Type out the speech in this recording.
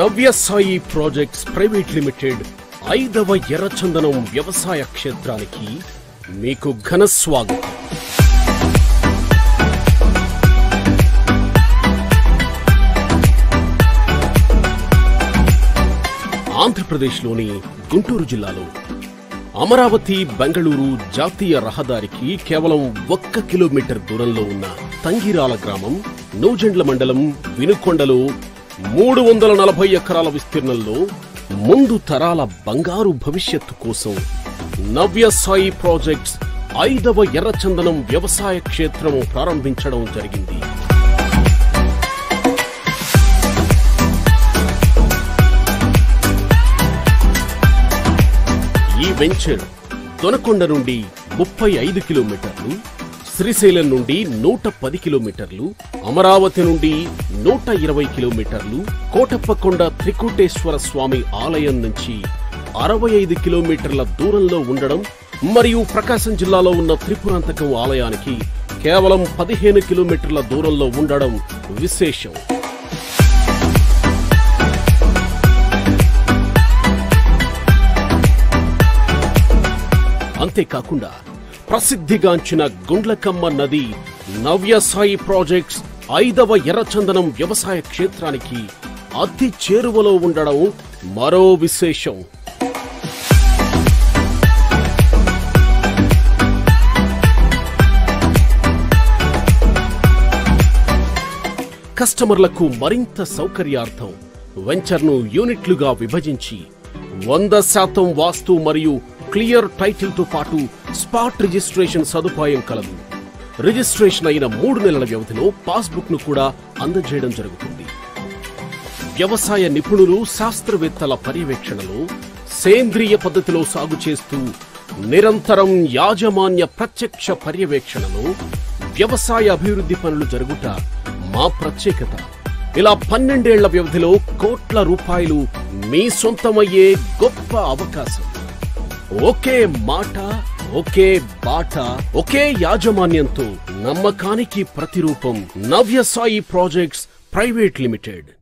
నవ్య Sai projects private limited ఐదవ ఎర్రచందనం వ్యవసాయ క్షేత్రానికి మీకు ఘన స్వాగతం ఆంధ్రప్రదేశ్లోని గుంటూరు జిల్లాలో అమరావతి బెంగళూరు జాతీయ రహదారికి కేవలం ఒక్క కిలోమీటర్ దూరంలో ఉన్న తంగిరాల గ్రామం నూజెండ్ల మండలం వినుకొండలో మూడు వందల నలభై ఎకరాల విస్తీర్ణంలో ముందు తరాల బంగారు భవిష్యత్తు కోసం నవ్య సాయి ప్రాజెక్ట్స్ ఐదవ ఎర్రచందనం వ్యవసాయ క్షేత్రం ప్రారంభించడం జరిగింది ఈ వెంచర్ దొనకొండ నుండి ముప్పై ఐదు కిలోమీటర్లు శ్రీశైలం నుండి నూట పది కిలోమీటర్లు అమరావతి నుండి నూట ఇరవై కిలోమీటర్లు కోటప్పకొండ త్రికూటేశ్వర స్వామి ఆలయం నుంచి అరవై ఐదు కిలోమీటర్ల దూరంలో ఉండడం మరియు ప్రకాశం జిల్లాలో ఉన్న త్రిపురాంతకం ఆలయానికి కేవలం పదిహేను కిలోమీటర్ల దూరంలో ఉండడం విశేషం అంతేకాకుండా ప్రసిద్ధిగాంచిన గుండ్లకమ్మ నది నవ్య సాయి ప్రాజెక్ట్స్ ఐదవ ఎర్రచందనం వ్యవసాయ క్షేత్రానికి అతి చేరువలో ఉండడం మరో విశేషం కస్టమర్లకు మరింత సౌకర్యార్థం వెంచర్ను యూనిట్లుగా విభజించి వంద శాతం వాస్తు మరియు క్లియర్ టైటిల్ తో పాటు స్పాట్ రిజిస్ట్రేషన్ సదుపాయం కలదు రిజిస్ట్రేషన్ అయిన మూడు నెలల వ్యవధిలో పాస్బుక్ ను కూడా అందజేయడం జరుగుతుంది వ్యవసాయ నిపుణులు శాస్త్రవేత్తల పర్యవేక్షణలో సేంద్రియ పద్ధతిలో సాగు చేస్తూ నిరంతరం యాజమాన్య ప్రత్యక్ష పర్యవేక్షణలో వ్యవసాయ అభివృద్ధి పనులు జరుగుట మా ప్రత్యేకత ఇలా పన్నెండేళ్ల వ్యవధిలో కోట్ల రూపాయలు మీ సొంతమయ్యే గొప్ప అవకాశం ఒకే మాట ఒకే బాట ఒకే యాజమాన్యంతో నమ్మకానికి ప్రతిరూపం Navya Sai projects private limited